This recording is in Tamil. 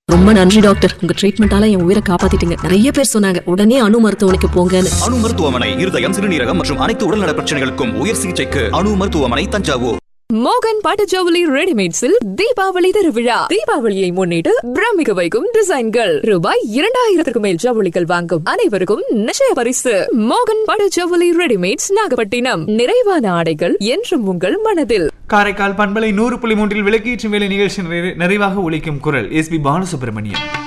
ரொம்ப நன்றி டாக்டர் உங்க ட்ரீட்மெண்டால என் உயிரை காப்பாத்திட்டீங்க நிறைய பேர் சொன்னாங்க உடனே அணு மருத்துவமனைக்கு போங்கன்னு அணு மருத்துவமனை இருதயம் சிறுநீரகம் மற்றும் அனைத்து உடல்நல பிரச்சனைகளுக்கும் உயர் சிகிச்சைக்கு அணு மருத்துவமனை தஞ்சாவூர் மோகன் பட்டு ஜவுளி ரெடிமேட்ஸில் தீபாவளி திருவிழா தீபாவளியை முன்னிட்டு பிரமிக்க வைக்கும் டிசைன்கள் ரூபாய் இரண்டாயிரத்திற்கும் மேல் ஜவுளிகள் வாங்கும் அனைவருக்கும் நிச்சய பரிசு மோகன் பட்டு ஜவுளி ரெடிமேட்ஸ் நாகப்பட்டினம் நிறைவான ஆடைகள் என்றும் உங்கள் மனதில் காரைக்கால் பண்பலை நூறு புள்ளி மூன்றில் விளக்கேற்றும் வேலை நிகழ்ச்சி நிறைவு- நிறைவாக ஒலிக்கும் குரல் எஸ் பி பாலசுப்ரமணியம்